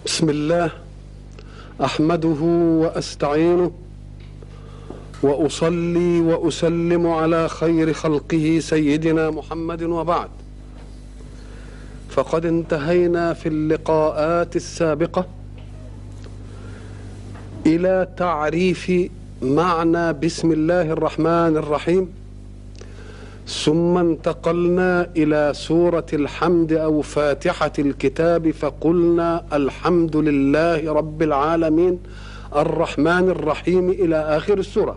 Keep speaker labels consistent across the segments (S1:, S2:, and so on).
S1: بسم الله احمده واستعينه واصلي واسلم على خير خلقه سيدنا محمد وبعد فقد انتهينا في اللقاءات السابقه الى تعريف معنى بسم الله الرحمن الرحيم ثم انتقلنا الى سوره الحمد او فاتحه الكتاب فقلنا الحمد لله رب العالمين الرحمن الرحيم الى اخر السوره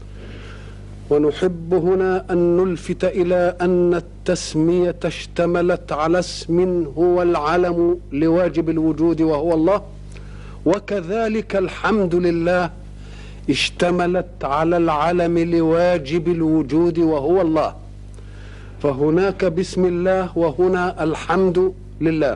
S1: ونحب هنا ان نلفت الى ان التسميه اشتملت على اسم هو العلم لواجب الوجود وهو الله وكذلك الحمد لله اشتملت على العلم لواجب الوجود وهو الله فهناك بسم الله وهنا الحمد لله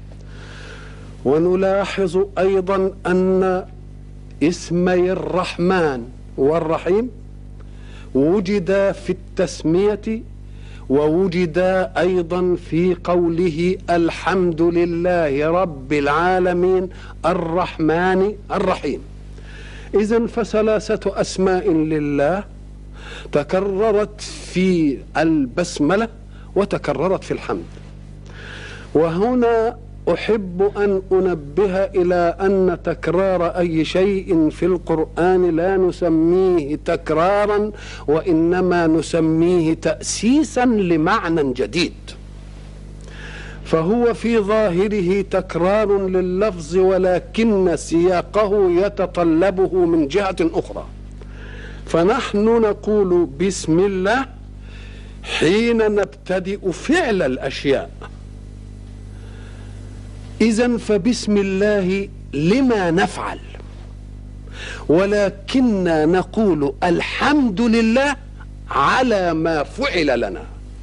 S1: ونلاحظ ايضا ان اسمي الرحمن والرحيم وجدا في التسميه ووجدا ايضا في قوله الحمد لله رب العالمين الرحمن الرحيم اذا فثلاثه اسماء لله تكررت في البسمله وتكررت في الحمد وهنا احب ان انبه الى ان تكرار اي شيء في القران لا نسميه تكرارا وانما نسميه تاسيسا لمعنى جديد فهو في ظاهره تكرار لللفظ ولكن سياقه يتطلبه من جهه اخرى فنحن نقول بسم الله حين نبتدئ فعل الاشياء اذا فبسم الله لما نفعل ولكننا نقول الحمد لله على ما فعل لنا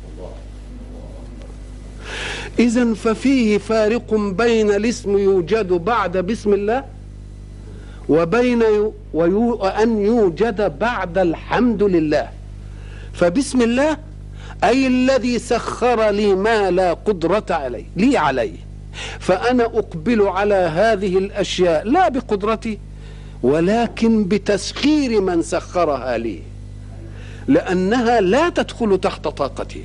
S1: اذا ففيه فارق بين الاسم يوجد بعد بسم الله وبين ويو أن يوجد بعد الحمد لله فبسم الله أي الذي سخر لي ما لا قدرة عليه لي عليه فأنا أقبل على هذه الأشياء لا بقدرتي ولكن بتسخير من سخرها لي لأنها لا تدخل تحت طاقتي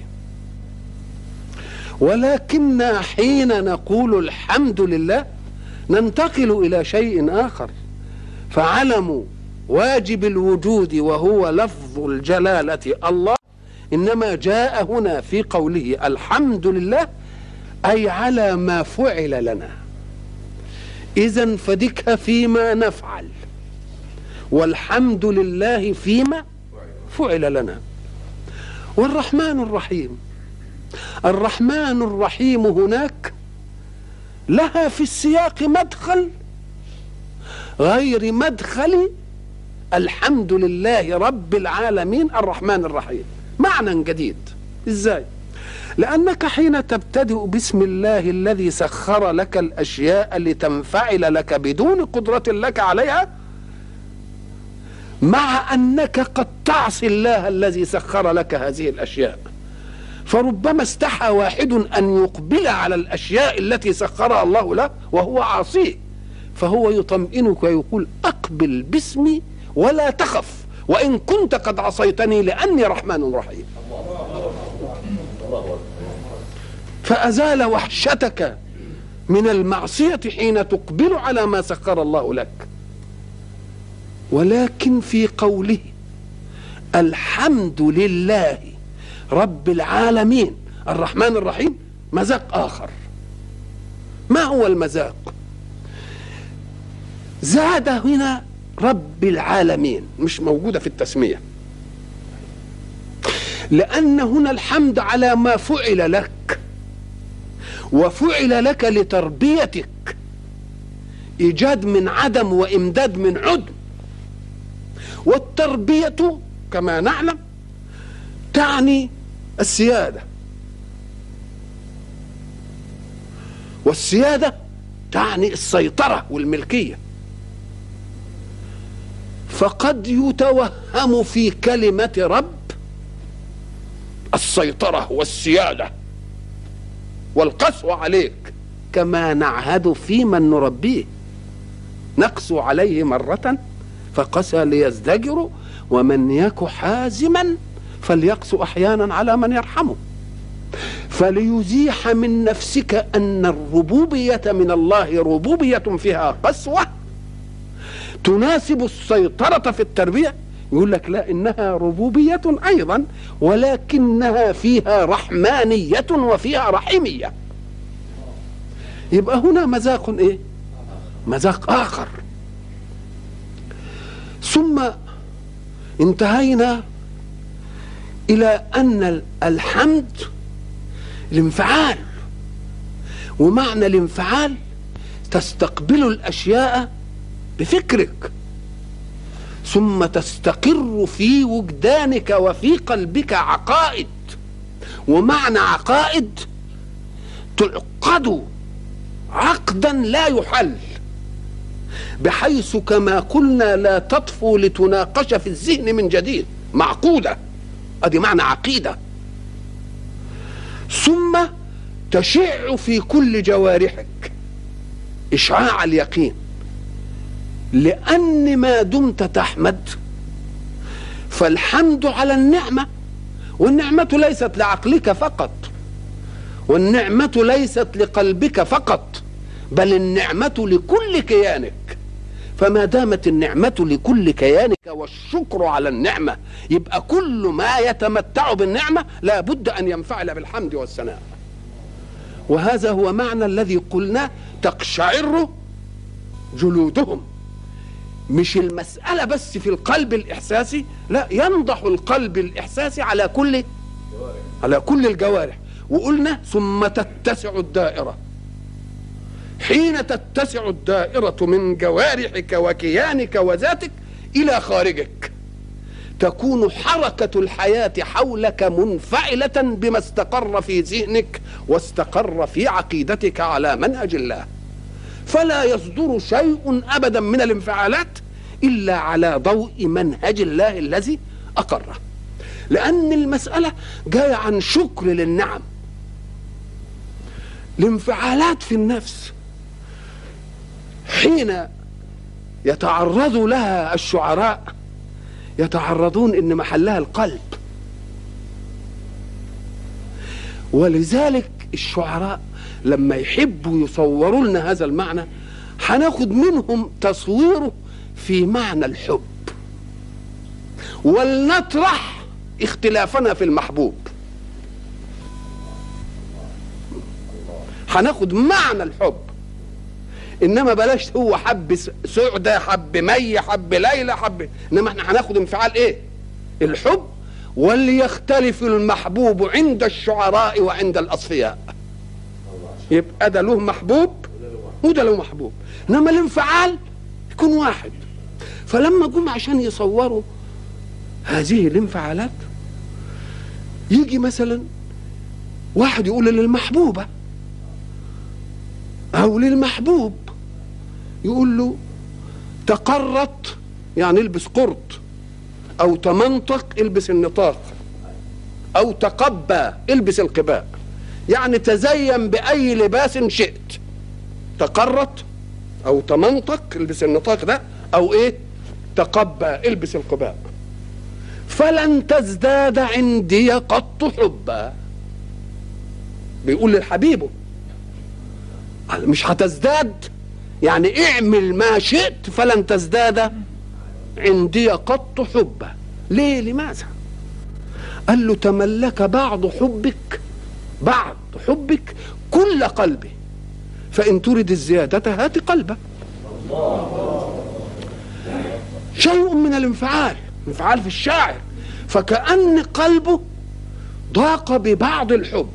S1: ولكن حين نقول الحمد لله ننتقل إلى شيء آخر فعلم واجب الوجود وهو لفظ الجلالة الله إنما جاء هنا في قوله الحمد لله أي على ما فعل لنا إذا فدك فيما نفعل والحمد لله فيما فعل لنا والرحمن الرحيم الرحمن الرحيم هناك لها في السياق مدخل غير مدخل الحمد لله رب العالمين الرحمن الرحيم معنى جديد ازاي لانك حين تبتدئ بسم الله الذي سخر لك الاشياء لتنفعل لك بدون قدره لك عليها مع انك قد تعصي الله الذي سخر لك هذه الاشياء فربما استحى واحد ان يقبل على الاشياء التي سخرها الله له وهو عاصيه فهو يطمئنك ويقول اقبل باسمي ولا تخف وان كنت قد عصيتني لاني رحمن رحيم فازال وحشتك من المعصيه حين تقبل على ما سخر الله لك ولكن في قوله الحمد لله رب العالمين الرحمن الرحيم مذاق اخر ما هو المذاق زاد هنا رب العالمين مش موجودة في التسمية لأن هنا الحمد على ما فعل لك وفعل لك لتربيتك إيجاد من عدم وإمداد من عدم والتربية كما نعلم تعني السيادة والسيادة تعني السيطرة والملكية فقد يتوهم في كلمة رب السيطرة والسيادة والقسوة عليك كما نعهد في من نربيه نقسو عليه مرة فقسى ليزدجر ومن يك حازما فليقسو أحيانا على من يرحمه فليزيح من نفسك أن الربوبية من الله ربوبية فيها قسوة تناسب السيطرة في التربية يقول لك لا إنها ربوبية أيضا ولكنها فيها رحمانية وفيها رحيمية يبقى هنا مذاق إيه مذاق آخر ثم انتهينا إلى أن الحمد الانفعال ومعنى الانفعال تستقبل الاشياء بفكرك ثم تستقر في وجدانك وفي قلبك عقائد ومعنى عقائد تعقد عقدا لا يحل بحيث كما قلنا لا تطفو لتناقش في الذهن من جديد معقوده ادي معنى عقيده ثم تشع في كل جوارحك اشعاع اليقين لان ما دمت تحمد فالحمد على النعمه والنعمه ليست لعقلك فقط والنعمه ليست لقلبك فقط بل النعمه لكل كيانك فما دامت النعمة لكل كيانك والشكر على النعمة يبقى كل ما يتمتع بالنعمة لا بد أن ينفعل بالحمد والثناء وهذا هو معنى الذي قلنا تقشعر جلودهم مش المسألة بس في القلب الإحساسي لا ينضح القلب الإحساسي على كل على كل الجوارح وقلنا ثم تتسع الدائرة حين تتسع الدائرة من جوارحك وكيانك وذاتك إلى خارجك تكون حركة الحياة حولك منفعلة بما استقر في ذهنك واستقر في عقيدتك على منهج الله فلا يصدر شيء أبدا من الانفعالات إلا على ضوء منهج الله الذي أقره لأن المسألة جاية عن شكر للنعم الانفعالات في النفس حين يتعرض لها الشعراء يتعرضون ان محلها القلب ولذلك الشعراء لما يحبوا يصوروا لنا هذا المعنى هناخد منهم تصويره في معنى الحب ولنطرح اختلافنا في المحبوب هناخد معنى الحب انما بلاش هو حب سعده حب مي حب ليلى حب انما احنا هناخد انفعال ايه الحب وليختلف المحبوب عند الشعراء وعند الاصفياء يبقى ده له محبوب وده له محبوب انما الانفعال يكون واحد فلما جم عشان يصوروا هذه الانفعالات يجي مثلا واحد يقول للمحبوبه او للمحبوب يقول له تقرط يعني البس قرط او تمنطق البس النطاق او تقبى البس القباء يعني تزين باي لباس شئت تقرط او تمنطق البس النطاق ده او ايه تقبى البس القباء فلن تزداد عندي قط حبا بيقول لحبيبه مش هتزداد يعني اعمل ما شئت فلن تزداد عندي قط حبا ليه لماذا قال له تملك بعض حبك بعض حبك كل قلبي فإن تريد الزيادة هات قلبه شيء من الانفعال انفعال في الشاعر فكأن قلبه ضاق ببعض الحب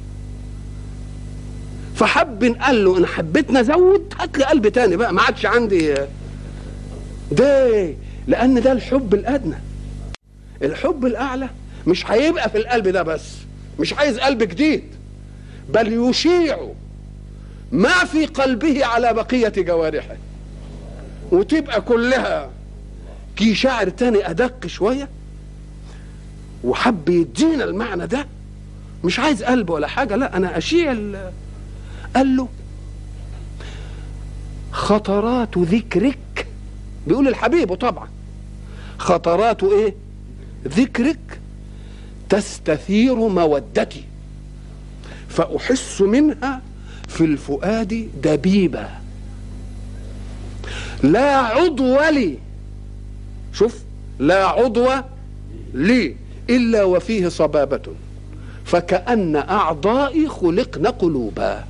S1: فحب قال له ان حبيت نزود هات لي قلب تاني بقى ما عادش عندي ده لان ده الحب الادنى الحب الاعلى مش هيبقى في القلب ده بس مش عايز قلب جديد بل يشيع ما في قلبه على بقية جوارحه وتبقى كلها كي شاعر تاني أدق شوية وحب يدينا المعنى ده مش عايز قلب ولا حاجة لا أنا أشيع قال له خطرات ذكرك بيقول الحبيب طبعا خطرات ايه ذكرك تستثير مودتي فأحس منها في الفؤاد دبيبا لا عضو لي شوف لا عضو لي إلا وفيه صبابة فكأن أعضائي خلقن قلوبا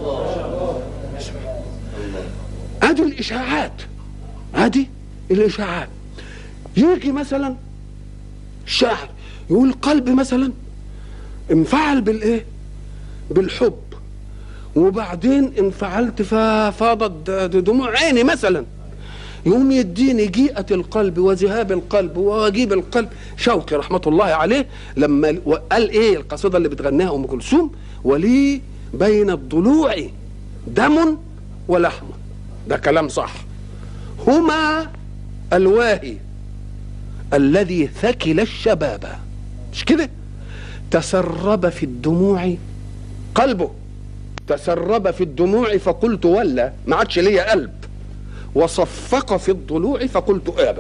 S1: ادي الاشاعات ادي الاشاعات يجي مثلا شاعر يقول قلبي مثلا انفعل بالايه بالحب وبعدين انفعلت ففاضت دموع عيني مثلا يقوم يديني جيئة القلب وذهاب القلب وواجيب القلب شوقي رحمة الله عليه لما قال ايه القصيدة اللي بتغنيها ام كلثوم ولي بين الضلوع دم ولحم ده كلام صح هما الواهي الذي ثكل الشباب مش كده تسرب في الدموع قلبه تسرب في الدموع فقلت ولا ما عادش ليا قلب وصفق في الضلوع فقلت ابى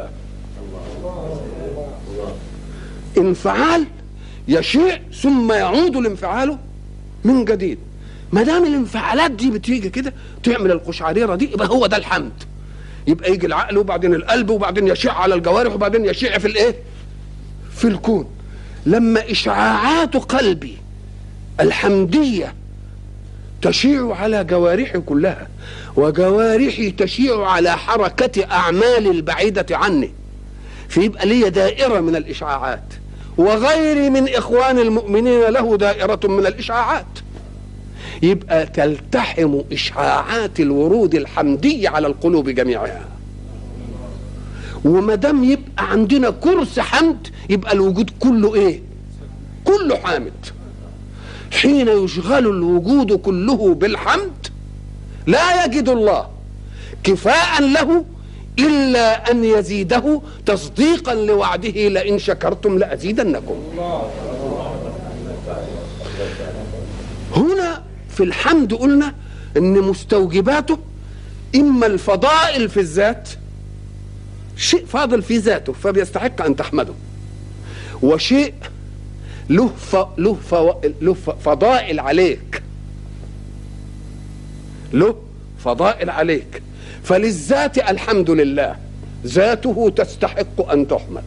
S1: انفعال يشيع ثم يعود الانفعال من جديد ما دام الانفعالات دي بتيجي كده تعمل القشعريره دي يبقى هو ده الحمد يبقى يجي العقل وبعدين القلب وبعدين يشيع على الجوارح وبعدين يشيع في الايه في الكون لما اشعاعات قلبي الحمديه تشيع على جوارحي كلها وجوارحي تشيع على حركة أعمالي البعيدة عني فيبقى لي دائرة من الإشعاعات وغيري من إخوان المؤمنين له دائرة من الإشعاعات يبقى تلتحم إشعاعات الورود الحمدي على القلوب جميعها وما دام يبقى عندنا كرس حمد يبقى الوجود كله ايه كله حامد حين يشغل الوجود كله بالحمد لا يجد الله كفاء له إلا أن يزيده تصديقا لوعده لئن شكرتم لأزيدنكم هنا في الحمد قلنا أن مستوجباته إما الفضائل في الذات شيء فاضل في ذاته فبيستحق أن تحمده وشيء له ف... له ف... له ف... فضائل عليك له فضائل عليك فللذات الحمد لله ذاته تستحق ان تحمد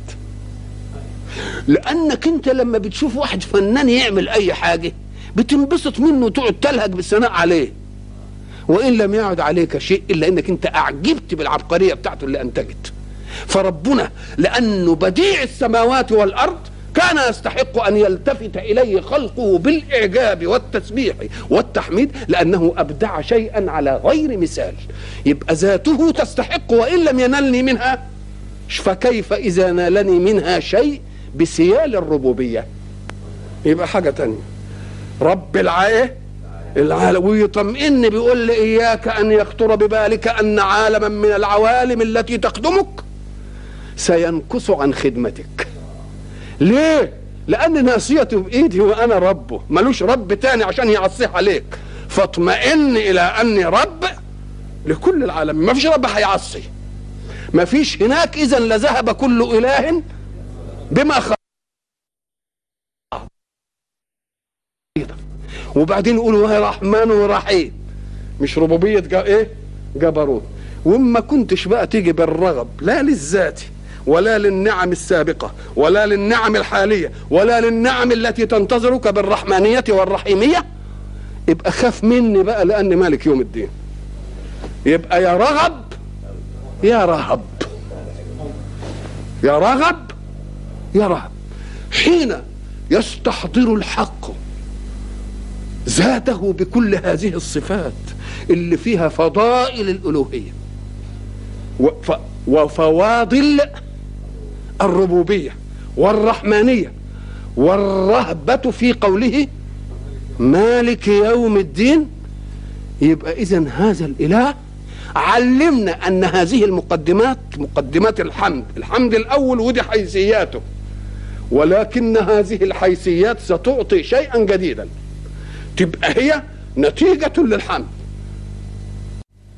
S1: لانك انت لما بتشوف واحد فنان يعمل اي حاجه بتنبسط منه وتقعد تلهج بالثناء عليه وان لم يعد عليك شيء الا انك انت اعجبت بالعبقريه بتاعته اللي انتجت فربنا لانه بديع السماوات والارض كان يستحق ان يلتفت اليه خلقه بالاعجاب والتسبيح والتحميد لانه ابدع شيئا على غير مثال يبقى ذاته تستحق وان لم ينلني منها فكيف اذا نالني منها شيء بسيال الربوبيه يبقى حاجه تانية رب العايه العالم ويطمئن بيقول لي اياك ان يخطر ببالك ان عالما من العوالم التي تخدمك سينكس عن خدمتك ليه لان ناصيته بايدي وانا ربه ملوش رب تاني عشان يعصيه عليك فاطمئن الى اني رب لكل العالم ما فيش رب هيعصي ما فيش هناك اذا لذهب كل اله بما خلق وبعدين يقولوا يا رحمن ورحيم مش ربوبيه جا ايه جبروت وما كنتش بقى تيجي بالرغب لا للذات ولا للنعم السابقة ولا للنعم الحالية ولا للنعم التي تنتظرك بالرحمانية والرحيمية يبقى خاف مني بقى لأني مالك يوم الدين يبقى يا رغب يا رهب يا رغب يا رهب حين يستحضر الحق ذاته بكل هذه الصفات اللي فيها فضائل الألوهية وفواضل الربوبية والرحمانية والرهبة في قوله مالك يوم الدين يبقى إذا هذا الإله علمنا أن هذه المقدمات مقدمات الحمد الحمد الأول ودي حيثياته ولكن هذه الحيثيات ستعطي شيئا جديدا تبقى هي نتيجة للحمد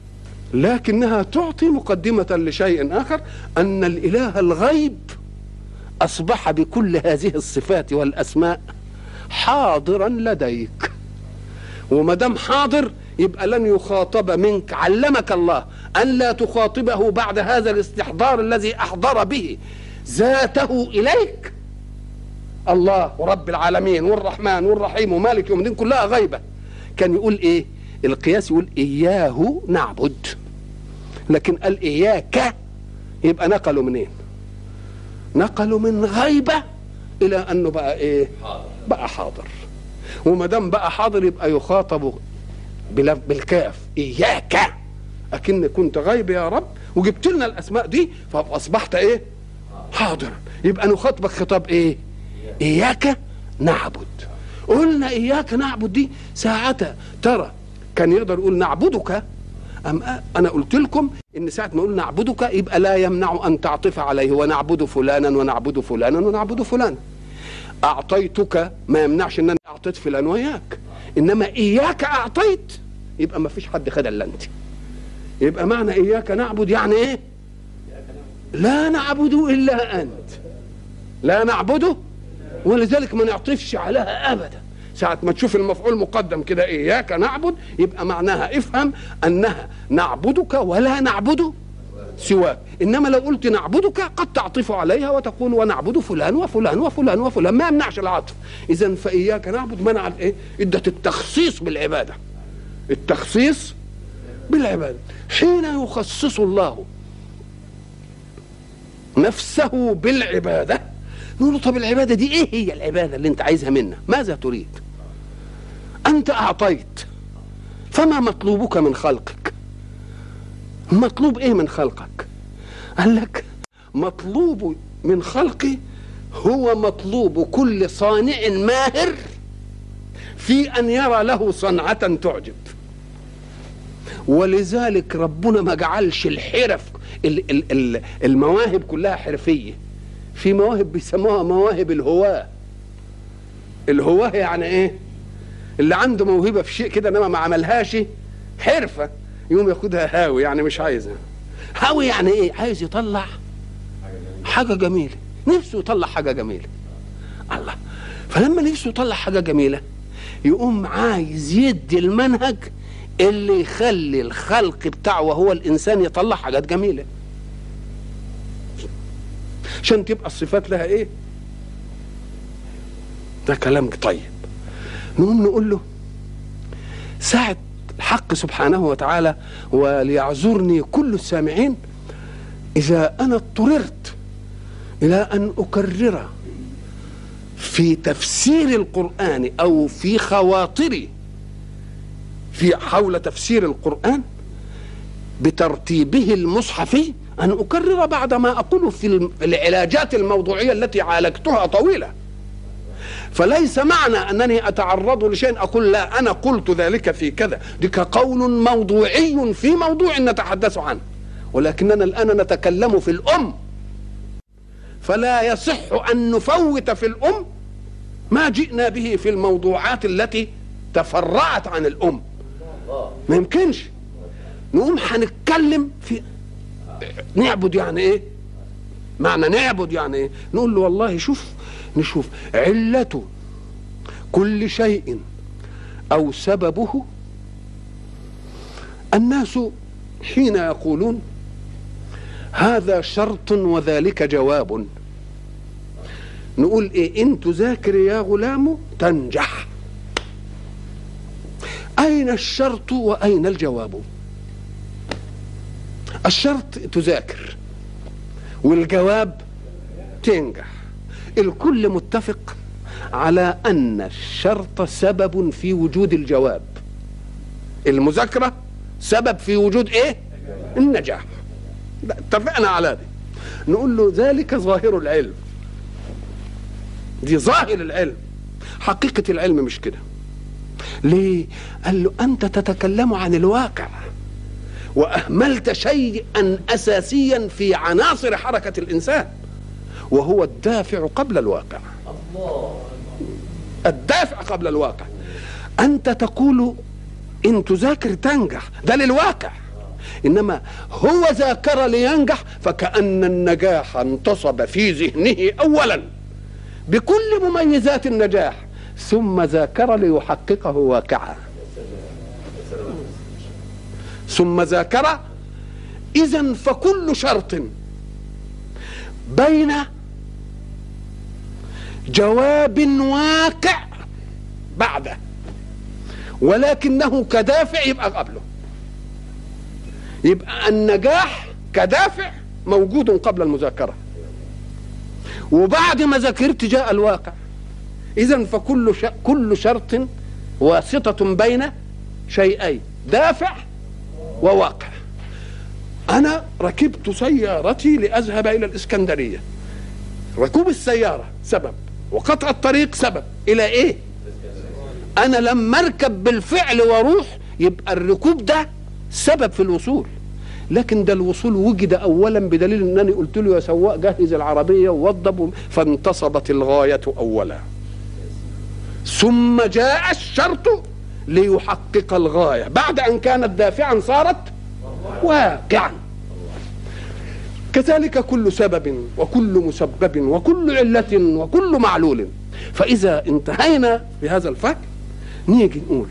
S1: لكنها تعطي مقدمة لشيء آخر أن الإله الغيب أصبح بكل هذه الصفات والأسماء حاضرا لديك وما دام حاضر يبقى لن يخاطب منك علمك الله أن لا تخاطبه بعد هذا الاستحضار الذي أحضر به ذاته إليك الله ورب العالمين والرحمن والرحيم ومالك يوم الدين كلها غيبة كان يقول إيه القياس يقول إياه نعبد لكن قال إياك يبقى نقلوا منين نقلوا من غيبة إلى أنه بقى إيه بقى حاضر وما دام بقى حاضر يبقى يخاطب بالكاف إياك أكن كنت غيب يا رب وجبت لنا الأسماء دي فأصبحت إيه حاضر يبقى نخاطبك خطاب إيه إياك نعبد قلنا إياك نعبد دي ساعتها ترى كان يقدر يقول نعبدك أم أنا قلت لكم إن ساعة ما يقول نعبدك يبقى لا يمنع أن تعطف عليه ونعبد فلانا ونعبد فلانا ونعبد فلانا أعطيتك ما يمنعش إن أنا أعطيت فلان وياك إنما إياك أعطيت يبقى ما فيش حد خد إلا أنت يبقى معنى إياك نعبد يعني إيه لا نعبد إلا أنت لا نعبده ولذلك ما نعطفش عليها أبدا ساعة ما تشوف المفعول مقدم كده إياك نعبد يبقى معناها افهم أنها نعبدك ولا نعبد سواك إنما لو قلت نعبدك قد تعطف عليها وتقول ونعبد فلان وفلان وفلان وفلان ما يمنعش العطف إذا فإياك نعبد منع الإيه؟ إدة التخصيص بالعبادة التخصيص بالعبادة حين يخصص الله نفسه بالعبادة نقول له طب العبادة دي إيه هي العبادة اللي أنت عايزها منا ماذا تريد أنت أعطيت فما مطلوبك من خلقك مطلوب إيه من خلقك قال لك مطلوب من خلقي هو مطلوب كل صانع ماهر في أن يرى له صنعة تعجب ولذلك ربنا ما جعلش الحرف المواهب كلها حرفية في مواهب بيسموها مواهب الهواة الهواة يعني ايه اللي عنده موهبة في شيء كده انما ما عملهاش حرفة يقوم ياخدها هاوي يعني مش عايزها هاوي يعني ايه عايز يطلع حاجة جميلة نفسه يطلع حاجة جميلة الله فلما نفسه يطلع حاجة جميلة يقوم عايز يدي المنهج اللي يخلي الخلق بتاعه وهو الانسان يطلع حاجات جميله عشان تبقى الصفات لها ايه ده كلام طيب نقوم نقول له ساعة الحق سبحانه وتعالى وليعذرني كل السامعين إذا أنا اضطررت إلى أن أكرر في تفسير القرآن أو في خواطري في حول تفسير القرآن بترتيبه المصحفي أن أكرر بعد ما أقوله في العلاجات الموضوعية التي عالجتها طويلة فليس معنى أنني أتعرض لشيء أقول لا أنا قلت ذلك في كذا ذلك قول موضوعي في موضوع نتحدث عنه ولكننا الآن نتكلم في الأم فلا يصح أن نفوت في الأم ما جئنا به في الموضوعات التي تفرعت عن الأم ما يمكنش نقوم هنتكلم في نعبد يعني ايه معنى نعبد يعني ايه نقول له والله شوف نشوف علة كل شيء او سببه الناس حين يقولون هذا شرط وذلك جواب نقول ايه ان تذاكر يا غلام تنجح اين الشرط واين الجواب الشرط تذاكر والجواب تنجح الكل متفق على ان الشرط سبب في وجود الجواب المذاكره سبب في وجود ايه النجاح اتفقنا على دي نقول له ذلك ظاهر العلم دي ظاهر العلم حقيقة العلم مش كده ليه قال له أنت تتكلم عن الواقع واهملت شيئا اساسيا في عناصر حركه الانسان وهو الدافع قبل الواقع الله الدافع قبل الواقع انت تقول ان تذاكر تنجح ده للواقع انما هو ذاكر لينجح فكأن النجاح انتصب في ذهنه اولا بكل مميزات النجاح ثم ذاكر ليحققه واقعا ثم ذاكر اذا فكل شرط بين جواب واقع بعده ولكنه كدافع يبقى قبله يبقى النجاح كدافع موجود قبل المذاكره وبعد ما ذاكرت جاء الواقع اذا فكل ش... كل شرط واسطه بين شيئين دافع وواقع انا ركبت سيارتي لاذهب الى الاسكندريه ركوب السياره سبب وقطع الطريق سبب الى ايه انا لما اركب بالفعل واروح يبقى الركوب ده سبب في الوصول لكن ده الوصول وجد اولا بدليل انني قلت له يا سواق جهز العربيه ووضب فانتصبت الغايه اولا ثم جاء الشرط ليحقق الغايه بعد ان كانت دافعا صارت واقعا كذلك كل سبب وكل مسبب وكل علة وكل معلول فإذا انتهينا بهذا الفهم نيجي نقول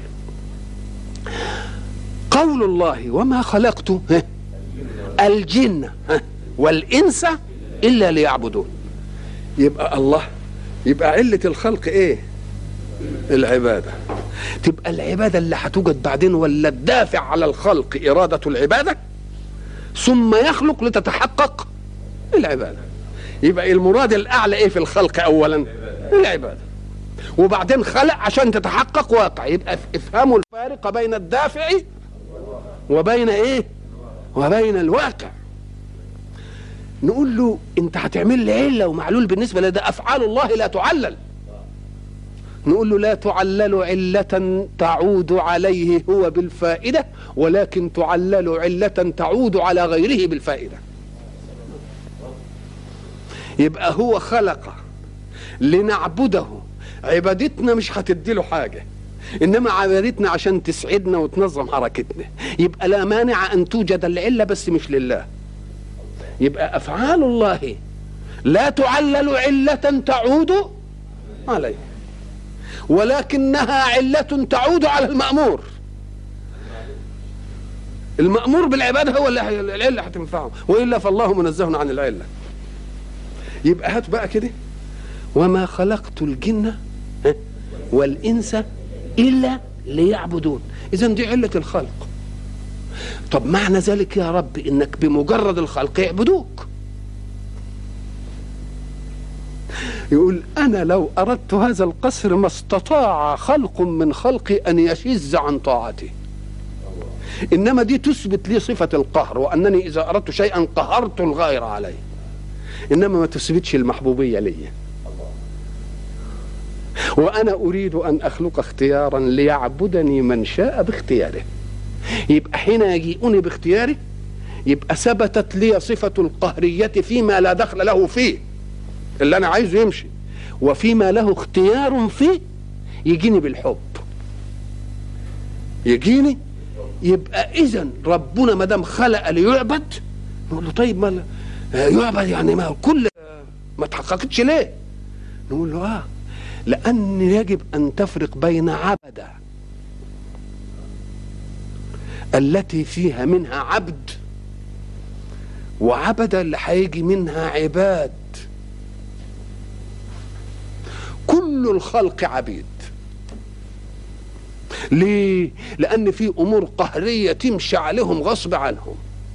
S1: قول الله وما خلقت الجن والإنس إلا ليعبدون يبقى الله يبقى علة الخلق إيه العبادة تبقى العبادة اللي هتوجد بعدين ولا الدافع على الخلق إرادة العبادة ثم يخلق لتتحقق العبادة يبقى المراد الأعلى إيه في الخلق أولا العبادة وبعدين خلق عشان تتحقق واقع يبقى افهموا الفارق بين الدافع وبين ايه وبين الواقع نقول له انت هتعمل لي عله ومعلول بالنسبه لده افعال الله لا تعلل نقول له لا تعلل علة تعود عليه هو بالفائدة ولكن تعلل علة تعود على غيره بالفائدة يبقى هو خلق لنعبده عبادتنا مش هتدي له حاجة إنما عبادتنا عشان تسعدنا وتنظم حركتنا يبقى لا مانع أن توجد العلة بس مش لله يبقى أفعال الله لا تعلل علة تعود عليه ولكنها علة تعود على المأمور المأمور بالعبادة هو اللي العلة هتنفعه وإلا فالله منزه عن العلة يبقى هات بقى كده وما خلقت الجن والإنس إلا ليعبدون إذا دي علة الخلق طب معنى ذلك يا رب إنك بمجرد الخلق يعبدوك يقول أنا لو أردت هذا القصر ما استطاع خلق من خلقي أن يشز عن طاعتي إنما دي تثبت لي صفة القهر وأنني إذا أردت شيئا قهرت الغير عليه إنما ما تثبتش المحبوبية لي وأنا أريد أن أخلق اختيارا ليعبدني من شاء باختياره يبقى حين يجيئني باختياري يبقى ثبتت لي صفة القهرية فيما لا دخل له فيه اللي انا عايزه يمشي وفيما له اختيار فيه يجيني بالحب يجيني يبقى اذا ربنا ما دام خلق ليعبد نقول له طيب ما يعبد يعني ما كل ما تحققتش ليه نقول له اه لان يجب ان تفرق بين عبده التي فيها منها عبد وعبد اللي هيجي منها عباد كل الخلق عبيد ليه لان في امور قهريه تمشي عليهم غصب عنهم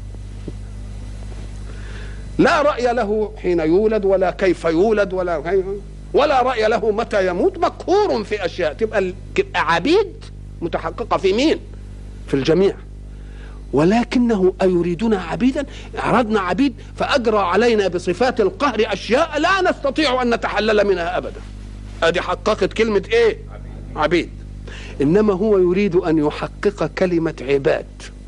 S1: لا راي له حين يولد ولا كيف يولد ولا ولا راي له متى يموت مقهور في اشياء تبقى عبيد متحققه في مين في الجميع ولكنه أيريدنا عبيدا أردنا عبيد فأجرى علينا بصفات القهر أشياء لا نستطيع أن نتحلل منها أبدا ادي حققت كلمة ايه عبيد انما هو يريد ان يحقق كلمة عباد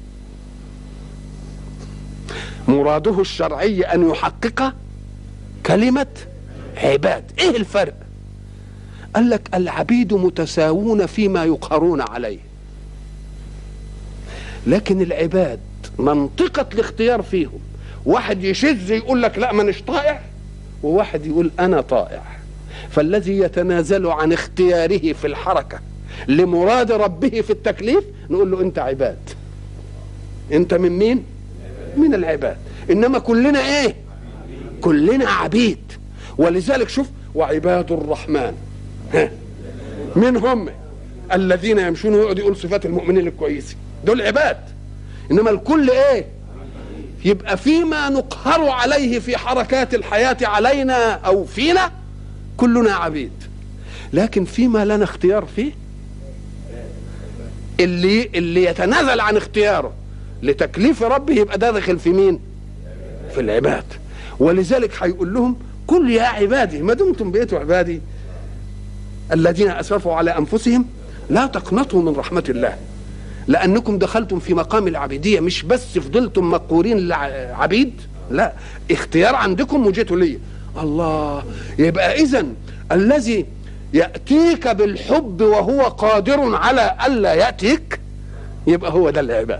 S1: مراده الشرعي ان يحقق كلمة عباد ايه الفرق قال لك العبيد متساوون فيما يقهرون عليه لكن العباد منطقة الاختيار فيهم واحد يشذ يقول لك لا مانيش طائع وواحد يقول أنا طائع فالذي يتنازل عن اختياره في الحركة لمراد ربه في التكليف نقول له أنت عباد أنت من مين؟ من العباد إنما كلنا إيه؟ كلنا عبيد ولذلك شوف وعباد الرحمن ها من هم الذين يمشون ويقعد يقول صفات المؤمنين الكويسين دول عباد انما الكل ايه يبقى فيما نقهر عليه في حركات الحياة علينا او فينا كلنا عبيد لكن فيما لنا اختيار فيه اللي اللي يتنازل عن اختياره لتكليف ربه يبقى ده داخل في مين في العباد ولذلك هيقول لهم قل يا عبادي ما دمتم بقيتوا عبادي الذين اسرفوا على انفسهم لا تقنطوا من رحمه الله لانكم دخلتم في مقام العبيديه مش بس فضلتم مقهورين عبيد لا اختيار عندكم وجيتوا لي الله يبقى اذا الذي ياتيك بالحب وهو قادر على الا ياتيك يبقى هو ده العباد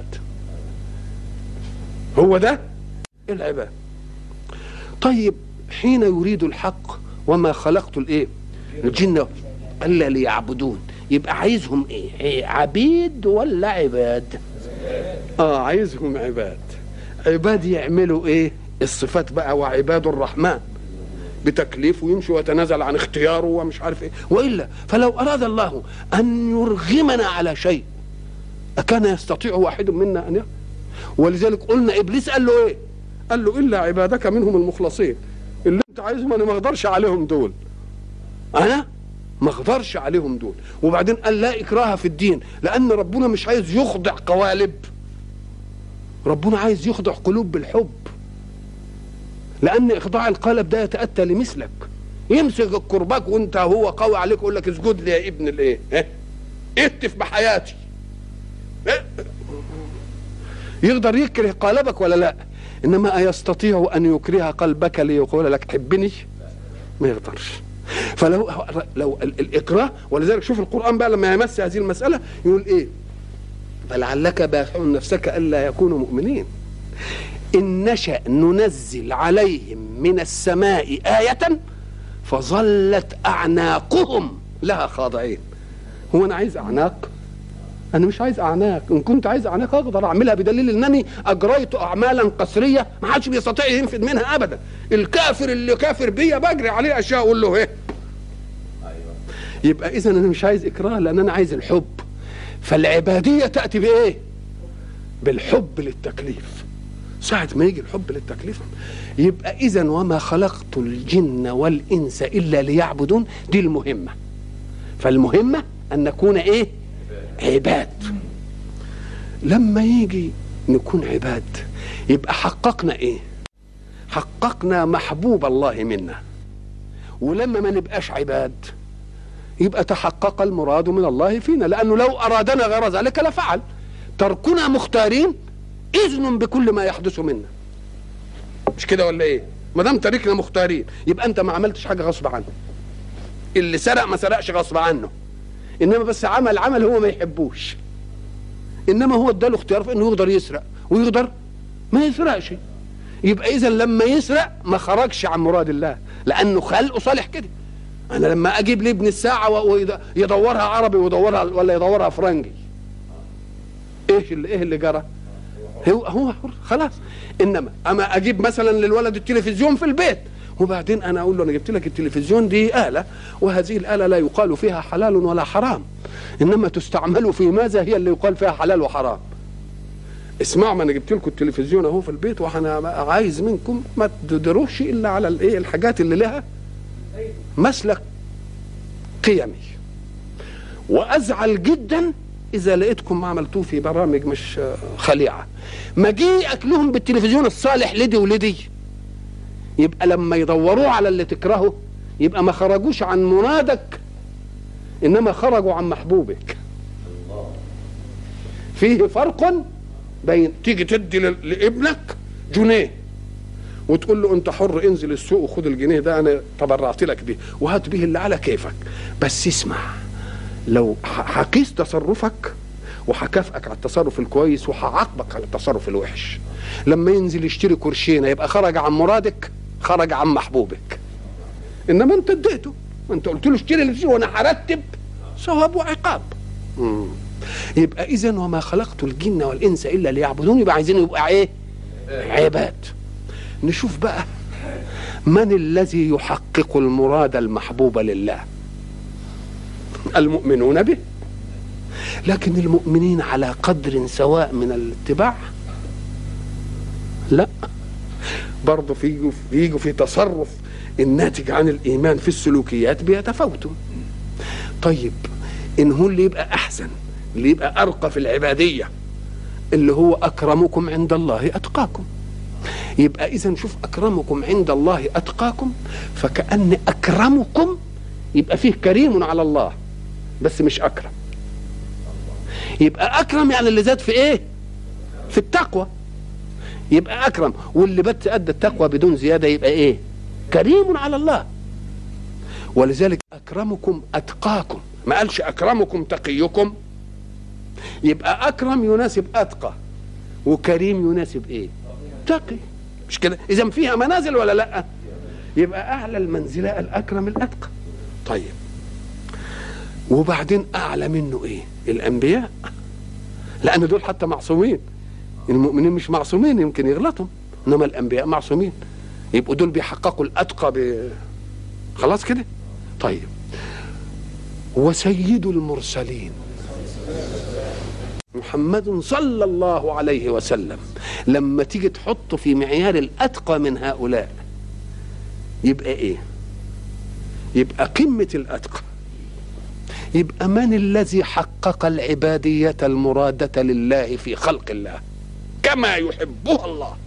S1: هو ده العباد طيب حين يريد الحق وما خلقت الايه الجن الا ليعبدون يبقى عايزهم ايه, إيه عبيد ولا عباد اه عايزهم عباد عباد يعملوا ايه الصفات بقى وعباد الرحمن بتكليفه ويمشي ويتنازل عن اختياره ومش عارف ايه والا فلو اراد الله ان يرغمنا على شيء اكان يستطيع واحد منا ان يفعل ولذلك قلنا ابليس قال له ايه قال له الا عبادك منهم المخلصين اللي انت عايزهم انا ما اقدرش عليهم دول انا ما اقدرش عليهم دول وبعدين قال لا اكراه في الدين لان ربنا مش عايز يخضع قوالب ربنا عايز يخضع قلوب بالحب لان اخضاع القالب ده يتاتى لمثلك يمسك الكرباج وانت هو قوي عليك يقول لك اسجد لي يا ابن الايه اه؟ اهتف بحياتي اه؟ يقدر يكره قالبك ولا لا انما ايستطيع ان يكره قلبك ليقول لك حبني ما يقدرش فلو لو الاكراه ولذلك شوف القران بقى لما يمس هذه المساله يقول ايه فلعلك باخع نفسك الا يكونوا مؤمنين ان نشا ننزل عليهم من السماء ايه فظلت اعناقهم لها خاضعين هو انا عايز اعناق انا مش عايز اعناق ان كنت عايز اعناق اقدر اعملها بدليل انني اجريت اعمالا قسريه ما حدش بيستطيع ينفذ منها ابدا الكافر اللي كافر بيا بجري عليه اشياء اقول له ايه يبقى اذا انا مش عايز اكراه لان انا عايز الحب فالعباديه تاتي بايه بالحب للتكليف ساعة ما يجي الحب للتكليف يبقى إذا وما خلقت الجن والإنس إلا ليعبدون دي المهمة فالمهمة أن نكون إيه عباد لما يجي نكون عباد يبقى حققنا ايه حققنا محبوب الله منا ولما ما نبقاش عباد يبقى تحقق المراد من الله فينا لانه لو ارادنا غير ذلك لفعل تركنا مختارين اذن بكل ما يحدث منا مش كده ولا ايه ما دام تاركنا مختارين يبقى انت ما عملتش حاجه غصب عنه اللي سرق ما سرقش غصب عنه انما بس عمل عمل هو ما يحبوش انما هو اداله اختيار في انه يقدر يسرق ويقدر ما يسرقش يبقى اذا لما يسرق ما خرجش عن مراد الله لانه خلقه صالح كده انا لما اجيب لابن الساعه ويدورها عربي ويدورها ولا يدورها فرنجي ايش اللي ايه اللي جرى هو هو حر خلاص انما اما اجيب مثلا للولد التلفزيون في البيت وبعدين انا اقول له انا جبت لك التلفزيون دي اله وهذه الاله لا يقال فيها حلال ولا حرام انما تستعمل في ماذا هي اللي يقال فيها حلال وحرام اسمعوا ما انا جبت لكم التلفزيون اهو في البيت وانا عايز منكم ما تدروش الا على الايه الحاجات اللي لها مسلك قيمي وازعل جدا اذا لقيتكم ما عملتوه في برامج مش خليعه مجيئك لهم بالتلفزيون الصالح لدي ولدي يبقى لما يدوروه على اللي تكرهه يبقى ما خرجوش عن منادك انما خرجوا عن محبوبك فيه فرق بين تيجي تدي لابنك جنيه وتقول له انت حر انزل السوق وخد الجنيه ده انا تبرعت لك بيه وهات به اللي على كيفك بس اسمع لو حقيس تصرفك وهكافئك على التصرف الكويس وهعاقبك على التصرف الوحش لما ينزل يشتري كرشينه يبقى خرج عن مرادك خرج عن محبوبك انما انت اديته انت قلت له اشتري اللي تشتري وانا هرتب ثواب وعقاب مم. يبقى اذا وما خلقت الجن والانس الا ليعبدون يبقى عايزين يبقى ايه عباد نشوف بقى من الذي يحقق المراد المحبوب لله المؤمنون به لكن المؤمنين على قدر سواء من الاتباع لا برضه في يجوا في تصرف الناتج عن الايمان في السلوكيات بيتفاوتوا طيب ان هو اللي يبقى احسن اللي يبقى ارقى في العباديه اللي هو اكرمكم عند الله اتقاكم يبقى اذا شوف اكرمكم عند الله اتقاكم فكان اكرمكم يبقى فيه كريم على الله بس مش اكرم يبقى اكرم يعني اللي زاد في ايه في التقوى يبقى اكرم واللي بس ادى التقوى بدون زياده يبقى ايه كريم على الله ولذلك اكرمكم اتقاكم ما قالش اكرمكم تقيكم يبقى اكرم يناسب اتقى وكريم يناسب ايه تقي مش كده اذا فيها منازل ولا لا يبقى اعلى المنزله الاكرم الاتقى طيب وبعدين اعلى منه ايه الانبياء لان دول حتى معصومين المؤمنين مش معصومين يمكن يغلطوا انما الانبياء معصومين يبقوا دول بيحققوا الاتقى ب... خلاص كده طيب وسيد المرسلين محمد صلى الله عليه وسلم لما تيجي تحطه في معيار الاتقى من هؤلاء يبقى ايه يبقى قمه الاتقى يبقى من الذي حقق العباديه المراده لله في خلق الله كما يحبها الله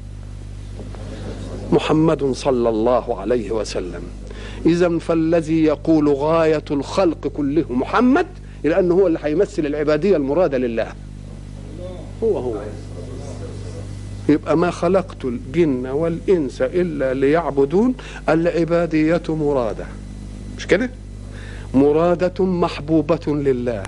S1: محمد صلى الله عليه وسلم اذا فالذي يقول غايه الخلق كله محمد لانه هو اللي هيمثل العباديه المراده لله هو هو يبقى ما خلقت الجن والانس الا ليعبدون العباديه مراده مش كده مراده محبوبه لله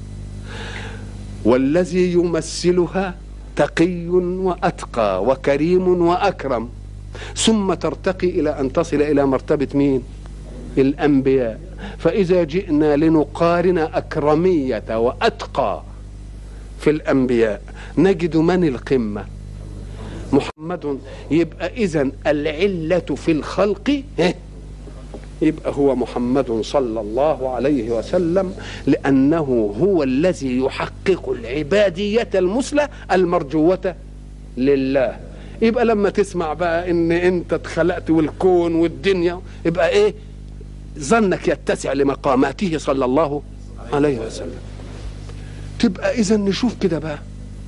S1: والذي يمثلها تقي واتقى وكريم واكرم ثم ترتقي الى ان تصل الى مرتبه مين الانبياء فاذا جئنا لنقارن اكرميه واتقى في الانبياء نجد من القمه محمد يبقى اذا العله في الخلق يبقى هو محمد صلى الله عليه وسلم لانه هو الذي يحقق العباديه المثلى المرجوه لله يبقى لما تسمع بقى ان انت اتخلقت والكون والدنيا يبقى ايه ظنك يتسع لمقاماته صلى الله عليه وسلم تبقى اذا نشوف كده بقى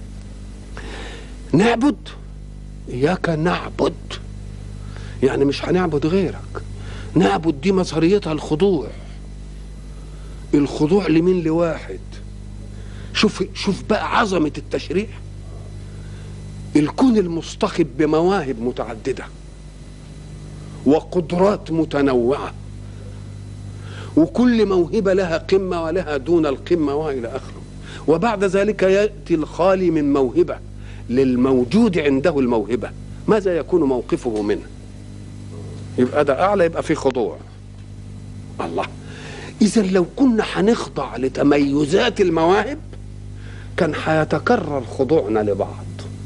S1: نعبد اياك نعبد يعني مش هنعبد غيرك نعبد دي مظهريتها الخضوع الخضوع لمين لواحد شوف شوف بقى عظمه التشريع الكون المصطخب بمواهب متعدده وقدرات متنوعه وكل موهبه لها قمه ولها دون القمه والى اخره وبعد ذلك ياتي الخالي من موهبه للموجود عنده الموهبه ماذا يكون موقفه منه يبقى ده اعلى يبقى في خضوع الله اذا لو كنا هنخضع لتميزات المواهب كان هيتكرر خضوعنا لبعض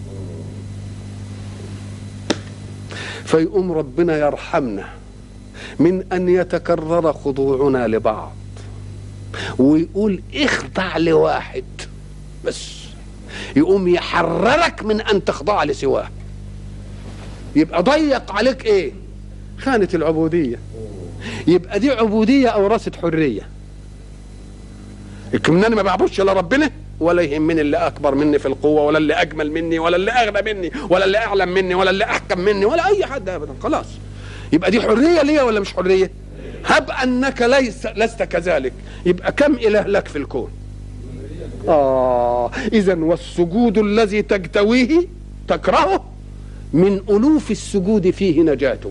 S1: فيقوم ربنا يرحمنا من ان يتكرر خضوعنا لبعض ويقول اخضع لواحد بس يقوم يحررك من ان تخضع لسواه يبقى ضيق عليك ايه خانة العبودية يبقى دي عبودية أورثت حرية انا ما بعبدش الا ربنا ولا يهمني اللي اكبر مني في القوه ولا اللي اجمل مني ولا اللي اغنى مني ولا اللي اعلم مني ولا اللي احكم مني ولا اي حد ابدا خلاص يبقى دي حريه ليا ولا مش حريه هب انك ليس لست كذلك يبقى كم اله لك في الكون اه اذا والسجود الذي تجتويه تكرهه من الوف السجود فيه نجاته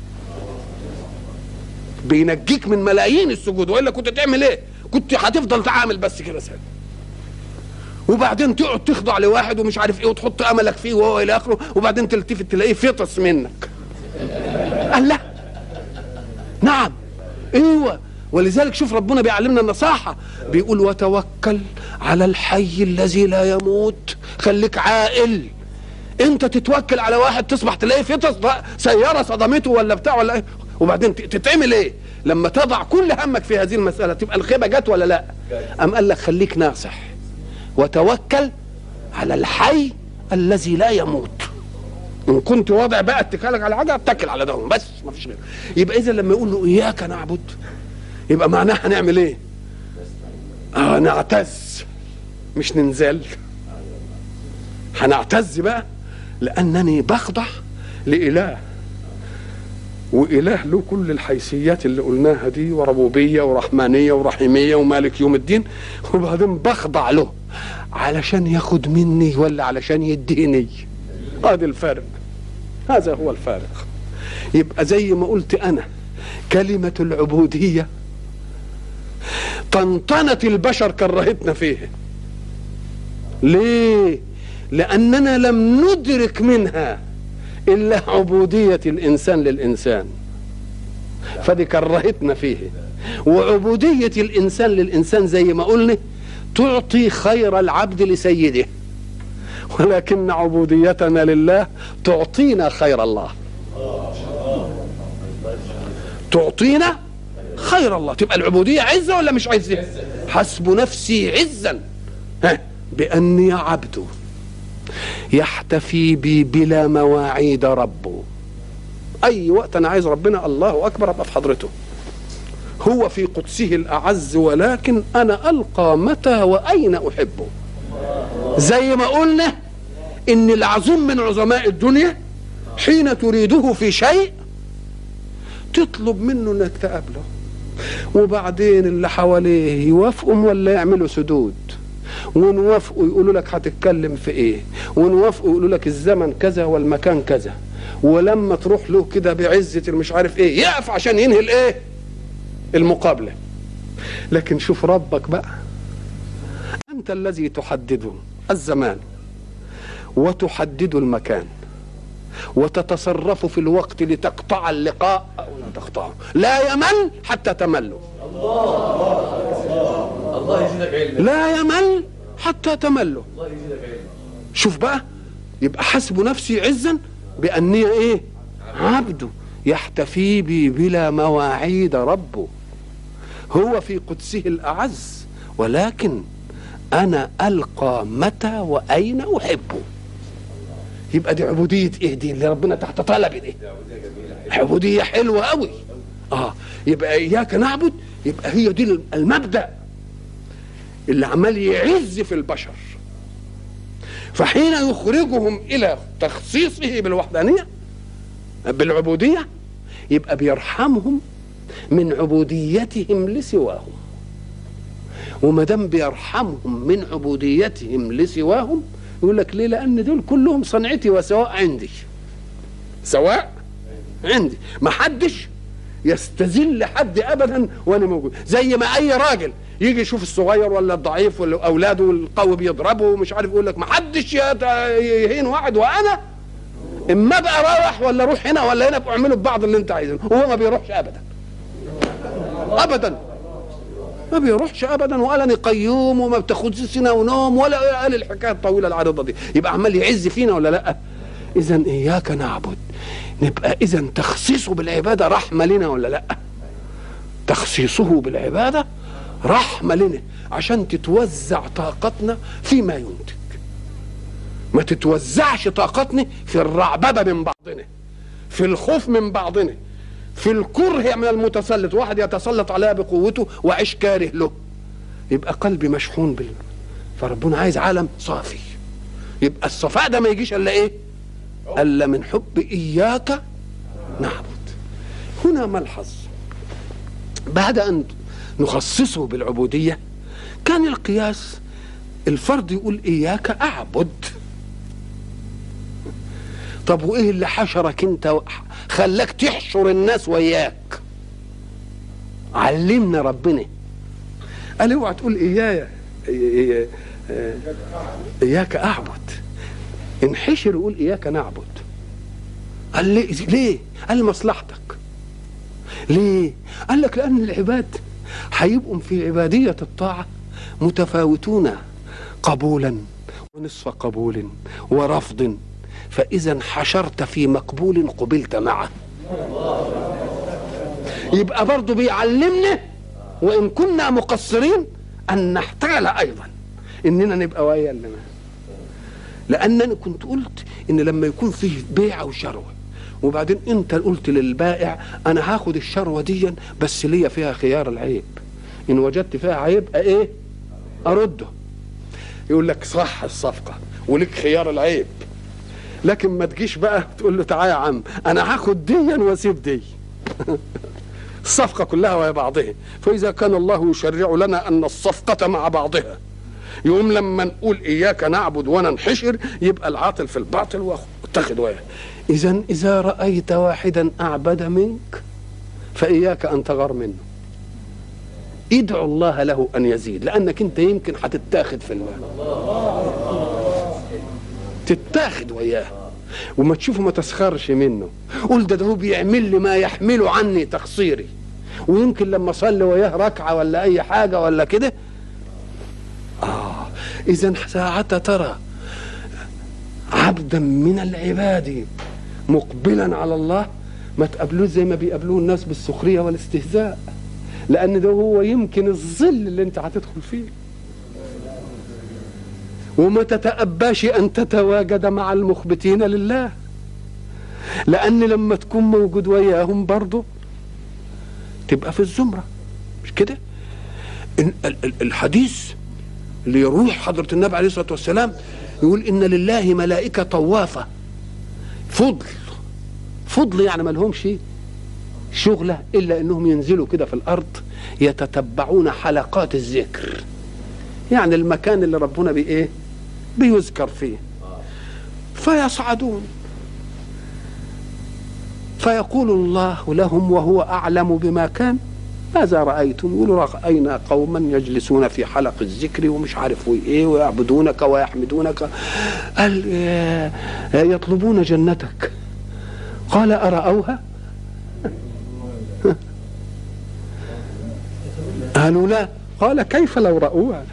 S1: بينجيك من ملايين السجود والا كنت تعمل ايه كنت هتفضل تعامل بس كده سنة وبعدين تقعد تخضع لواحد ومش عارف ايه وتحط املك فيه وهو الى اخره وبعدين تلتفت تلاقيه فطس منك قال لا نعم ايوه ولذلك شوف ربنا بيعلمنا النصاحه بيقول وتوكل على الحي الذي لا يموت خليك عاقل انت تتوكل على واحد تصبح تلاقيه فطس سياره صدمته ولا بتاع ولا ايه وبعدين تتعمل ايه لما تضع كل همك في هذه المساله تبقى الخيبه جت ولا لا ام قال لك خليك ناصح وتوكل على الحي الذي لا يموت ان كنت واضع بقى اتكالك على حاجه اتكل على ده بس ما فيش غير يبقى اذا لما يقول له اياك نعبد يبقى معناه هنعمل ايه اه نعتز مش ننزل هنعتز بقى لانني بخضع لاله واله له كل الحيثيات اللي قلناها دي وربوبيه ورحمانيه ورحيميه ومالك يوم الدين وبعدين بخضع له علشان ياخد مني ولا علشان يديني هذا الفارق هذا هو الفارق يبقى زي ما قلت انا كلمه العبوديه طنطنت البشر كرهتنا فيه ليه لاننا لم ندرك منها الا عبوديه الانسان للانسان فدي كرهتنا فيه وعبوديه الانسان للانسان زي ما قلنا تعطي خير العبد لسيده ولكن عبوديتنا لله تعطينا خير الله تعطينا خير الله تبقى العبودية عزة ولا مش عزة حسب نفسي عزا ها بأني عبد يحتفي بي بلا مواعيد ربه أي وقت أنا عايز ربنا الله أكبر أبقى في حضرته هو في قدسه الأعز ولكن أنا ألقى متى وأين أحبه زي ما قلنا إن العظيم من عظماء الدنيا حين تريده في شيء تطلب منه انك تقابله وبعدين اللي حواليه يوافقوا ولا يعملوا سدود ونوافقوا يقولوا لك هتتكلم في ايه ونوافقوا يقولوا لك الزمن كذا والمكان كذا ولما تروح له كده بعزة المش عارف ايه يقف عشان ينهي الايه المقابلة لكن شوف ربك بقى انت الذي تحدده الزمان وتحدد المكان وتتصرف في الوقت لتقطع اللقاء او لا تقطعه لا يمل حتى تملوا
S2: الله يزيدك علم
S1: لا يمل حتى تملوا
S2: الله يزيدك علم
S1: شوف بقى يبقى حسب نفسي عزا بأني ايه عبده يحتفي بي بلا مواعيد ربه هو في قدسه الأعز ولكن أنا ألقى متى وأين أحبه يبقى دي عبودية إيه دي اللي ربنا تحت طلب دي عبودية حلوة قوي آه يبقى إياك نعبد يبقى هي دي المبدأ اللي عمال يعز في البشر فحين يخرجهم الى تخصيصه بالوحدانيه بالعبوديه يبقى بيرحمهم من عبوديتهم لسواهم وما دام بيرحمهم من عبوديتهم لسواهم يقول لك ليه لان دول كلهم صنعتي وسواء عندي سواء عندي ما حدش يستذل حد ابدا وانا موجود زي ما اي راجل يجي يشوف الصغير ولا الضعيف ولا اولاده القوي بيضربه ومش عارف يقول لك ما حدش يت- يهين واحد وانا اما بقى رايح ولا روح هنا ولا هنا ابقوا اعملوا ببعض اللي انت عايزه وهو ما بيروحش ابدا ابدا ما بيروحش ابدا ولا أنا قيوم وما بتاخدش سنه ونوم ولا قال الحكايه الطويله العريضه دي يبقى عمال يعز فينا ولا لا اذا اياك نعبد نبقى اذا تخصيصه بالعباده رحمه لنا ولا لا تخصيصه بالعباده رحمه لنا عشان تتوزع طاقتنا فيما ينتج ما تتوزعش طاقتنا في الرعببه من بعضنا في الخوف من بعضنا في الكره من المتسلط واحد يتسلط عليها بقوته وعيش كاره له يبقى قلبي مشحون بال فربنا عايز عالم صافي يبقى الصفاء ده ما يجيش الا ايه الا من حب اياك نعبد هنا ملحظ بعد ان نخصصه بالعبوديه كان القياس الفرد يقول اياك اعبد طب وايه اللي حشرك انت خلاك تحشر الناس وياك علمنا ربنا قال اوعى تقول اياي آه، اياك اعبد انحشر يقول اياك نعبد قال لي ليه قال مصلحتك ليه قال لك لان العباد هيبقوا في عباديه الطاعه متفاوتون قبولا ونصف قبول ورفض فاذا انحشرت في مقبول قبلت معه يبقى برضه بيعلمنا وان كنا مقصرين ان نحتال ايضا اننا نبقى ويا اللي معاه. لانني كنت قلت ان لما يكون فيه بيع وشروه وبعدين انت قلت للبائع انا هاخد الشروه دي بس ليا فيها خيار العيب ان وجدت فيها عيب ايه ارده يقول لك صح الصفقه ولك خيار العيب لكن ما تجيش بقى تقول له تعالى يا عم انا هاخد دي واسيب دي الصفقة كلها وهي بعضها فإذا كان الله يشرع لنا أن الصفقة مع بعضها يوم لما نقول إياك نعبد وننحشر يبقى العاطل في الباطل واتخذ وياه إذا إذا رأيت واحدا أعبد منك فإياك أن تغار منه ادعو الله له أن يزيد لأنك أنت يمكن هتتاخد في المال تتاخد وياه وما تشوفه ما تسخرش منه قول ده ده هو بيعمل لي ما يحمله عني تقصيري ويمكن لما اصلي وياه ركعه ولا اي حاجه ولا كده اه اذا ساعة ترى عبدا من العباد مقبلا على الله ما تقابلوش زي ما بيقابلوه الناس بالسخريه والاستهزاء لان ده هو يمكن الظل اللي انت هتدخل فيه وما تتأباش أن تتواجد مع المخبتين لله لأن لما تكون موجود وياهم برضه تبقى في الزمرة مش كده إن- ال- ال- الحديث اللي يروح حضرة النبي عليه الصلاة والسلام يقول إن لله ملائكة طوافة فضل فضل يعني ما لهمش شغلة إلا إنهم ينزلوا كده في الأرض يتتبعون حلقات الذكر يعني المكان اللي ربنا بإيه بيذكر فيه فيصعدون فيقول الله لهم وهو أعلم بما كان ماذا رأيتم يقولوا رأينا قوما يجلسون في حلق الذكر ومش عارف ايه ويعبدونك ويحمدونك قال آه، يطلبون جنتك قال أرأوها قالوا لا قال كيف لو رأوها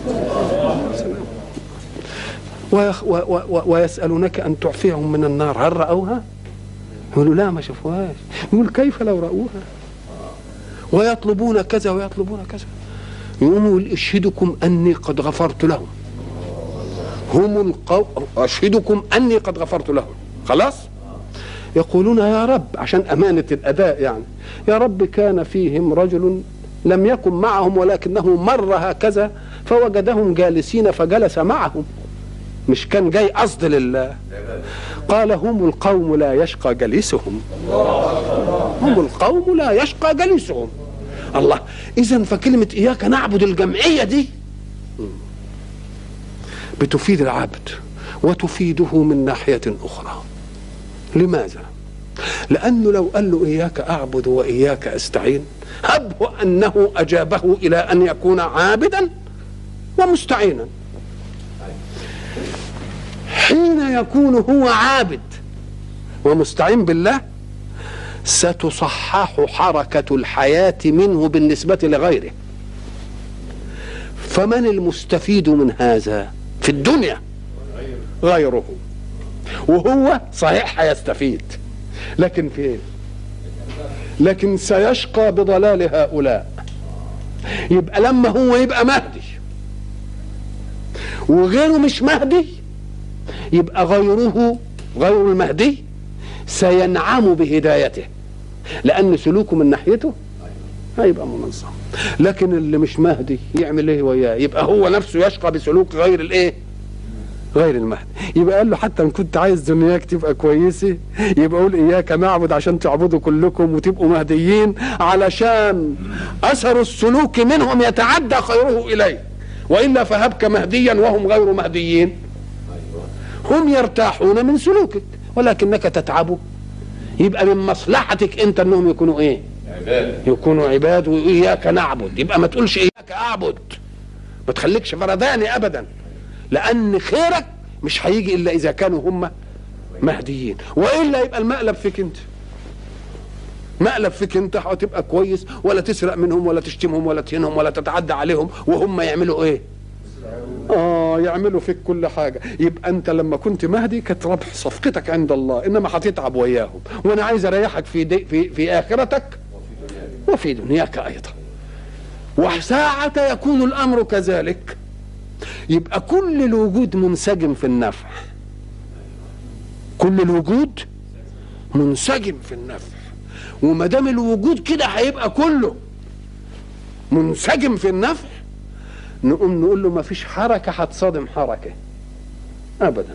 S1: ويخ- و- و- و- ويسألونك أن تعفيهم من النار هل رأوها يقولوا لا ما شافوهاش يقول كيف لو رأوها ويطلبون كذا ويطلبون كذا يقوم يقول اشهدكم أني قد غفرت لهم هم القو... أشهدكم أني قد غفرت لهم خلاص يقولون يا رب عشان أمانة الأداء يعني يا رب كان فيهم رجل لم يكن معهم ولكنه مر هكذا فوجدهم جالسين فجلس معهم مش كان جاي قصد لله قال هم القوم لا يشقى جليسهم هم القوم لا يشقى جليسهم الله اذا فكلمه اياك نعبد الجمعيه دي بتفيد العبد وتفيده من ناحيه اخرى لماذا لانه لو قال له اياك اعبد واياك استعين هبه انه اجابه الى ان يكون عابدا ومستعينا حين يكون هو عابد ومستعين بالله ستصحح حركة الحياة منه بالنسبة لغيره فمن المستفيد من هذا في الدنيا غيره وهو صحيح هيستفيد لكن في ايه لكن سيشقى بضلال هؤلاء يبقى لما هو يبقى مهدي وغيره مش مهدي يبقى غيره غير المهدي سينعم بهدايته لان سلوكه من ناحيته هيبقى منظم لكن اللي مش مهدي يعمل ايه وياه يبقى هو نفسه يشقى بسلوك غير الايه غير المهدي يبقى قال له حتى ان كنت عايز دنياك تبقى كويسه يبقى قول اياك نعبد عشان تعبدوا كلكم وتبقوا مهديين علشان اثر السلوك منهم يتعدى خيره اليه والا فهبك مهديا وهم غير مهديين هم يرتاحون من سلوكك ولكنك تتعب يبقى من مصلحتك انت انهم يكونوا ايه
S2: عباد
S1: يكونوا عباد واياك نعبد يبقى ما تقولش اياك اعبد ما تخليكش فرداني ابدا لان خيرك مش هيجي الا اذا كانوا هم مهديين والا يبقى المقلب فيك انت مقلب فيك انت هتبقى كويس ولا تسرق منهم ولا تشتمهم ولا تهينهم ولا تتعدى عليهم وهم يعملوا ايه اه يعملوا فيك كل حاجه يبقى انت لما كنت مهدي كانت ربح صفقتك عند الله انما هتتعب وياهم وانا عايز اريحك في دي في في اخرتك وفي دنياك ايضا وساعة يكون الامر كذلك يبقى كل الوجود منسجم في النفع كل الوجود منسجم في النفع وما دام الوجود كده هيبقى كله منسجم في النفع نقوم نقول له ما فيش حركة هتصادم حركة أبدا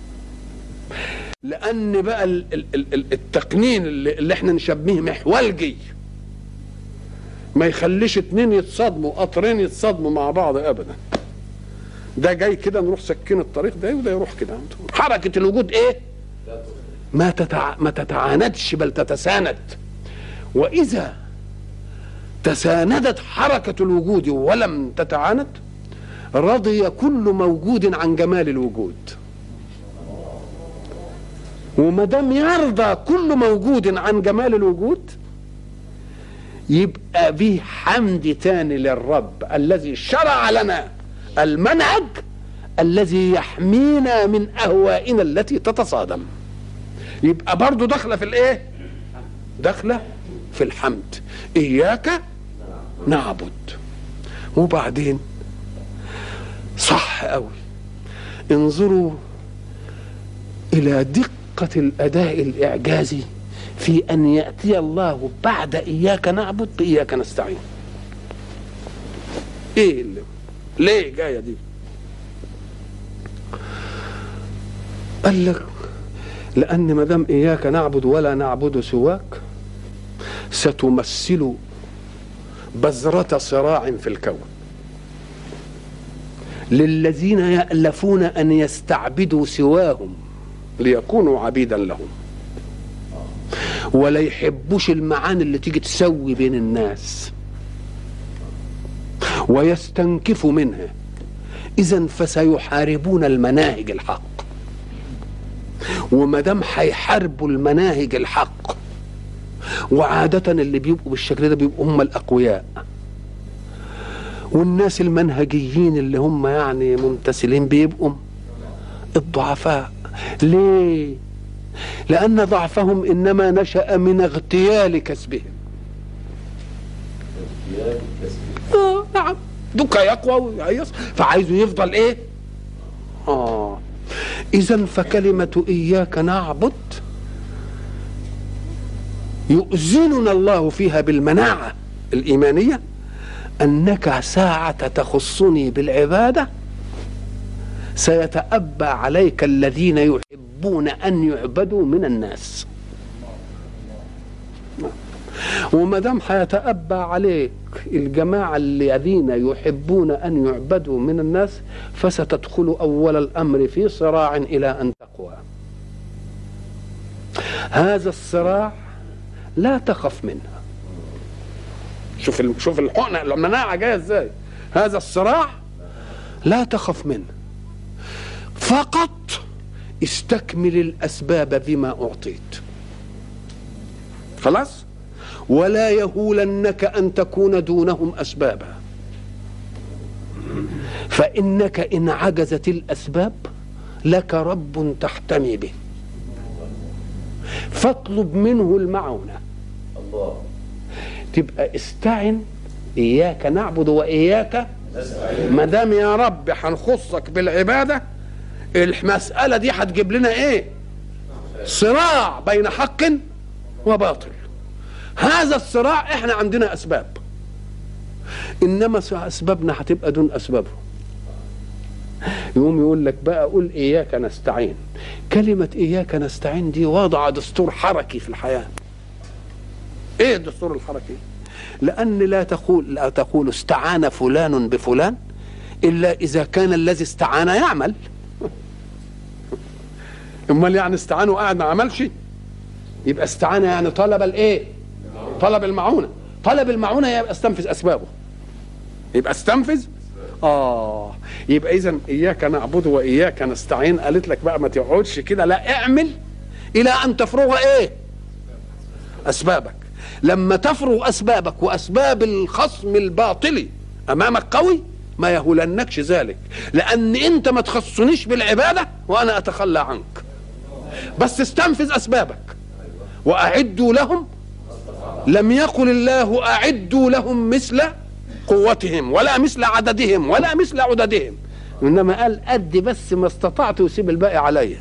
S1: لأن بقى ال- ال- ال- التقنين اللي, اللي احنا نشبهه محولجي ما يخليش اتنين يتصادموا قطرين يتصادموا مع بعض أبدا ده جاي كده نروح سكين الطريق ده وده يروح كده حركة الوجود ايه ما تتع... ما تتعاندش بل تتساند وإذا تساندت حركة الوجود ولم تتعاند رضي كل موجود عن جمال الوجود وما دام يرضى كل موجود عن جمال الوجود يبقى به حمد تاني للرب الذي شرع لنا المنهج الذي يحمينا من اهوائنا التي تتصادم يبقى برضه داخله في الايه داخله في الحمد اياك نعبد وبعدين صح قوي انظروا الى دقه الاداء الاعجازي في ان ياتي الله بعد اياك نعبد باياك نستعين ايه اللي ليه جايه دي قال لك لان ما دام اياك نعبد ولا نعبد سواك ستمثل بذرة صراع في الكون للذين يألفون أن يستعبدوا سواهم ليكونوا عبيدا لهم ولا يحبوش المعاني اللي تيجي تسوي بين الناس ويستنكفوا منها إذا فسيحاربون المناهج الحق وما دام هيحاربوا المناهج الحق وعادة اللي بيبقوا بالشكل ده بيبقوا هم الأقوياء والناس المنهجيين اللي هم يعني ممتثلين بيبقوا الضعفاء ليه؟ لأن ضعفهم إنما نشأ من اغتيال كسبهم آه نعم دوكا يقوى ويعيص فعايزه يفضل ايه؟ اه إذا فكلمة إياك نعبد يؤذننا الله فيها بالمناعة الإيمانية أنك ساعة تخصني بالعبادة سيتأبى عليك الذين يحبون أن يعبدوا من الناس وما دام هيتأبى عليك الجماعة الذين يحبون أن يعبدوا من الناس فستدخل أول الأمر في صراع إلى أن تقوى هذا الصراع لا تخف منها شوف ال- شوف الحقنه المناعه جايه ازاي هذا الصراع لا تخف منه فقط استكمل الاسباب بما اعطيت خلاص ولا يهولنك ان تكون دونهم اسبابا فانك ان عجزت الاسباب لك رب تحتمي به فاطلب منه المعونه
S2: الله
S1: تبقى استعن اياك نعبد واياك ما دام يا رب هنخصك بالعباده المساله دي هتجيب لنا ايه صراع بين حق وباطل هذا الصراع احنا عندنا اسباب انما اسبابنا هتبقى دون اسبابه يقوم يقول لك بقى قول اياك نستعين كلمه اياك نستعين دي وضع دستور حركي في الحياه ايه الدستور الحركي لان لا تقول لا تقول استعان فلان بفلان الا اذا كان الذي استعان يعمل امال يعني استعان وقاعد ما عملش يبقى استعان يعني طلب الايه طلب المعونه طلب المعونه يبقى استنفذ اسبابه يبقى استنفذ اه يبقى اذا اياك نعبد واياك نستعين قالت لك بقى ما تقعدش كده لا اعمل الى ان تفرغ ايه اسبابك لما تفرغ اسبابك واسباب الخصم الباطلي امامك قوي ما يهولنكش ذلك لان انت ما تخصنيش بالعباده وانا اتخلى عنك بس استنفذ اسبابك واعدوا لهم لم يقل الله اعدوا لهم مثل قوتهم ولا مثل عددهم ولا مثل عددهم انما قال ادي بس ما استطعت وسيب الباقي عليا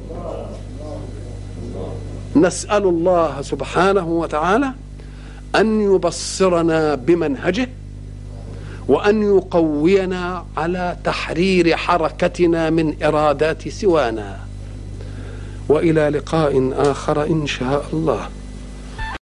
S1: نسال الله سبحانه وتعالى ان يبصرنا بمنهجه وان يقوينا على تحرير حركتنا من ارادات سوانا والى لقاء اخر ان شاء الله